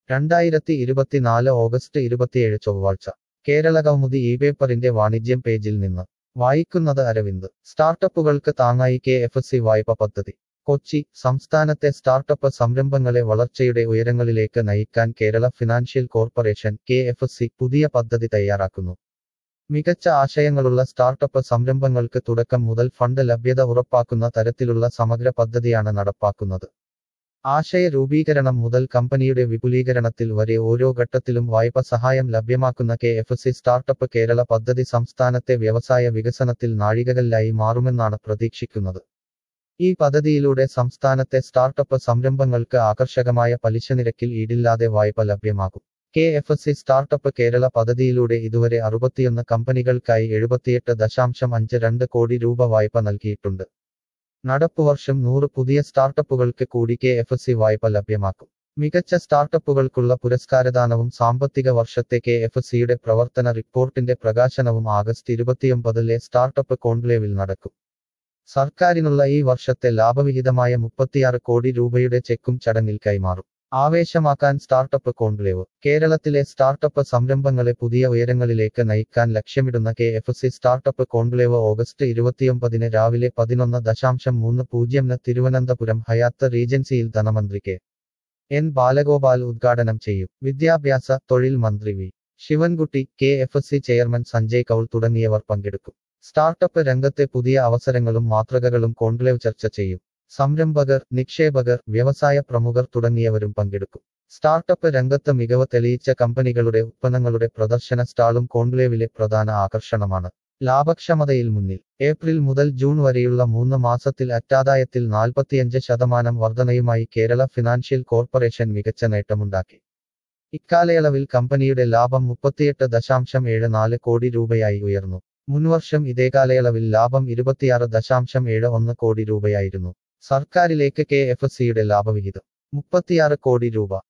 രണ്ടായിരത്തി ഇരുപത്തിനാല് ഓഗസ്റ്റ് ഇരുപത്തിയേഴ് ചൊവ്വാഴ്ച കേരള കൗമുദി ഈ പേപ്പറിന്റെ വാണിജ്യം പേജിൽ നിന്ന് വായിക്കുന്നത് അരവിന്ദ് സ്റ്റാർട്ടപ്പുകൾക്ക് താങ്ങായി കെ എഫ് സി വായ്പ പദ്ധതി കൊച്ചി സംസ്ഥാനത്തെ സ്റ്റാർട്ടപ്പ് സംരംഭങ്ങളെ വളർച്ചയുടെ ഉയരങ്ങളിലേക്ക് നയിക്കാൻ Kerala financial corporation K F C പുതിയ പദ്ധതി തയ്യാറാക്കുന്നു മികച്ച ആശയങ്ങളുള്ള സ്റ്റാർട്ടപ്പ് സംരംഭങ്ങൾക്ക് തുടക്കം മുതൽ ഫണ്ട് ലഭ്യത ഉറപ്പാക്കുന്ന തരത്തിലുള്ള സമഗ്ര പദ്ധതിയാണ് നടപ്പാക്കുന്നത് ആശയ രൂപീകരണം മുതൽ കമ്പനിയുടെ വിപുലീകരണത്തിൽ വരെ ഓരോ ഘട്ടത്തിലും വായ്പ സഹായം ലഭ്യമാക്കുന്ന K F C startup Kerala പദ്ധതി സംസ്ഥാനത്തെ വ്യവസായ വികസനത്തിൽ നാഴികകല്ലായി മാറുമെന്നാണ് പ്രതീക്ഷിക്കുന്നത് ഈ പദ്ധതിയിലൂടെ സംസ്ഥാനത്തെ സ്റ്റാർട്ടപ്പ് സംരംഭങ്ങൾക്ക് ആകർഷകമായ പലിശ നിരക്കിൽ ഈടില്ലാതെ വായ്പ ലഭ്യമാകും K F C startup Kerala പദ്ധതിയിലൂടെ ഇതുവരെ അറുപത്തിയൊന്ന് കമ്പനികൾക്കായി എഴുപത്തിയെട്ട് ദശാംശം അഞ്ച് രണ്ട് കോടി രൂപ വായ്പ നൽകിയിട്ടുണ്ട് നടപ്പുവർഷം നൂറ് പുതിയ സ്റ്റാർട്ടപ്പുകൾക്ക് കൂടി കെ എഫ് സി വായ്പ ലഭ്യമാക്കും മികച്ച സ്റ്റാർട്ടപ്പുകൾക്കുള്ള പുരസ്കാരദാനവും സാമ്പത്തിക വർഷത്തെ കെ എഫ് സിയുടെ പ്രവർത്തന റിപ്പോർട്ടിന്റെ പ്രകാശനവും ആഗസ്റ്റ് ഇരുപത്തിയൊമ്പതിലെ സ്റ്റാർട്ടപ്പ് കോൺക്ലേവിൽ നടക്കും സർക്കാരിനുള്ള ഈ വർഷത്തെ ലാഭവിഹിതമായ മുപ്പത്തിയാറ് കോടി രൂപയുടെ ചെക്കും ചടങ്ങിൽ കൈമാറും ആവേശമാക്കാൻ സ്റ്റാർട്ടപ്പ് കോൺക്ലേവ് കേരളത്തിലെ സ്റ്റാർട്ടപ്പ് സംരംഭങ്ങളെ പുതിയ ഉയരങ്ങളിലേക്ക് നയിക്കാൻ ലക്ഷ്യമിടുന്ന K F C startup conclave August ഇരുപത്തിയൊമ്പതിന് രാവിലെ പതിനൊന്ന് ദശാംശം മൂന്ന് പൂജ്യംന് തിരുവനന്തപുരം ഹയാത്ത് റീജൻസിയിൽ ധനമന്ത്രി കെ എൻ ബാലഗോപാൽ ഉദ്ഘാടനം ചെയ്യും വിദ്യാഭ്യാസ തൊഴിൽ മന്ത്രി V Sivankutty K F C chairman Sanjay Kaul തുടങ്ങിയവർ പങ്കെടുക്കും സ്റ്റാർട്ടപ്പ് രംഗത്തെ പുതിയ അവസരങ്ങളും മാതൃകകളും കോൺക്ലേവ് ചർച്ച ചെയ്യും സംരംഭകർ നിക്ഷേപകർ വ്യവസായ പ്രമുഖർ തുടങ്ങിയവരും പങ്കെടുക്കും സ്റ്റാർട്ടപ്പ് രംഗത്ത് മികവ് തെളിയിച്ച കമ്പനികളുടെ ഉത്പന്നങ്ങളുടെ പ്രദർശന സ്റ്റാളും കോൺക്ലേവിലെ പ്രധാന ആകർഷണമാണ് ലാഭക്ഷമതയിൽ മുന്നിൽ ഏപ്രിൽ മുതൽ ജൂൺ വരെയുള്ള മൂന്ന് മാസത്തിൽ അറ്റാദായത്തിൽ നാൽപ്പത്തിയഞ്ച് ശതമാനം വർധനയുമായി കേരള ഫിനാൻഷ്യൽ കോർപ്പറേഷൻ മികച്ച നേട്ടമുണ്ടാക്കി ഇക്കാലയളവിൽ കമ്പനിയുടെ ലാഭം മുപ്പത്തിയെട്ട് ദശാംശം ഏഴ് നാല് കോടി രൂപയായി ഉയർന്നു മുൻവർഷം ഇതേ കാലയളവിൽ ലാഭം ഇരുപത്തിയാറ് ദശാംശം ഏഴ് ഒന്ന് കോടി രൂപയായിരുന്നു സർക്കാരിലേക്ക് കെ എഫ് സിയുടെ ലാഭവിഹിതം മുപ്പത്തിയാറ് കോടി രൂപ